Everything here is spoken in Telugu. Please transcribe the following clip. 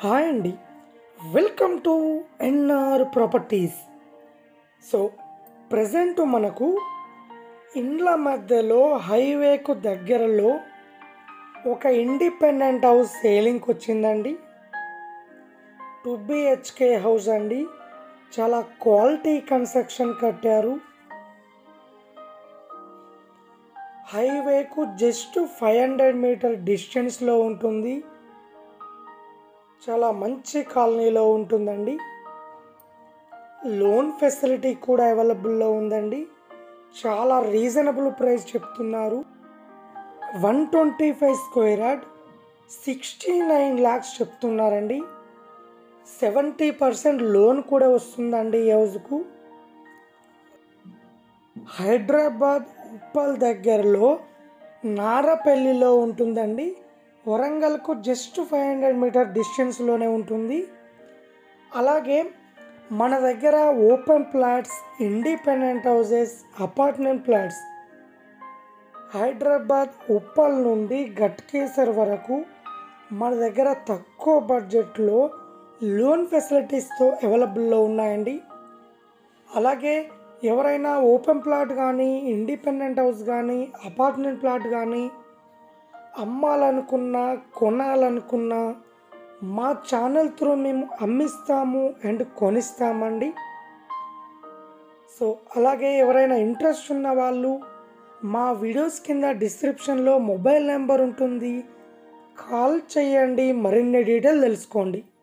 హాయ్ అండి welcome to NR properties so present మనకు ఇండ్ల మధ్యలో హైవేకు దగ్గరలో ఒక ఇండిపెండెంట్ హౌస్ సేలింగ్కి వచ్చిందండి టూ బిహెచ్కే హౌస్ అండి చాలా క్వాలిటీ కన్స్ట్రక్షన్ కట్టారు హైవేకు జస్ట్ ఫైవ్ హండ్రెడ్ మీటర్ డిస్టెన్స్లో ఉంటుంది చాలా మంచి కాలనీలో ఉంటుందండి లోన్ ఫెసిలిటీ కూడా అవైలబుల్లో ఉందండి చాలా రీజనబుల్ ప్రైస్ చెప్తున్నారు one twenty five square yard sixty nine lakhs చెప్తున్నారండి సెవెంటీ పర్సెంట్ లోన్ కూడా వస్తుందండి ఈ హౌస్కు హైదరాబాద్ ఉప్పల్ దగ్గరలో నారపల్లిలో ఉంటుందండి వరంగల్కు జస్ట్ ఫైవ్ హండ్రెడ్ మీటర్ డిస్టెన్స్లోనే ఉంటుంది అలాగే మన దగ్గర open plots independent houses apartment plots Hyderabad Uppal నుండి గట్కేసర్ వరకు మన దగ్గర తక్కువ బడ్జెట్లో లోన్ ఫెసిలిటీస్తో అవైలబుల్లో ఉన్నాయండి అలాగే ఎవరైనా ఓపెన్ ప్లాట్ కానీ ఇండిపెండెంట్ హౌస్ కానీ అపార్ట్మెంట్ ప్లాట్ కానీ అమ్మాలనుకున్నా కొనాలనుకున్నా మా ఛానల్ త్రూ మేము అమ్మిస్తాము అండ్ కొనిస్తామండి సో అలాగే ఎవరైనా ఇంట్రెస్ట్ ఉన్న వాళ్ళు మా వీడియోస్ కింద డిస్క్రిప్షన్లో మొబైల్ నెంబర్ ఉంటుంది కాల్ చేయండి మరిన్ని డీటెయిల్ తెలుసుకోండి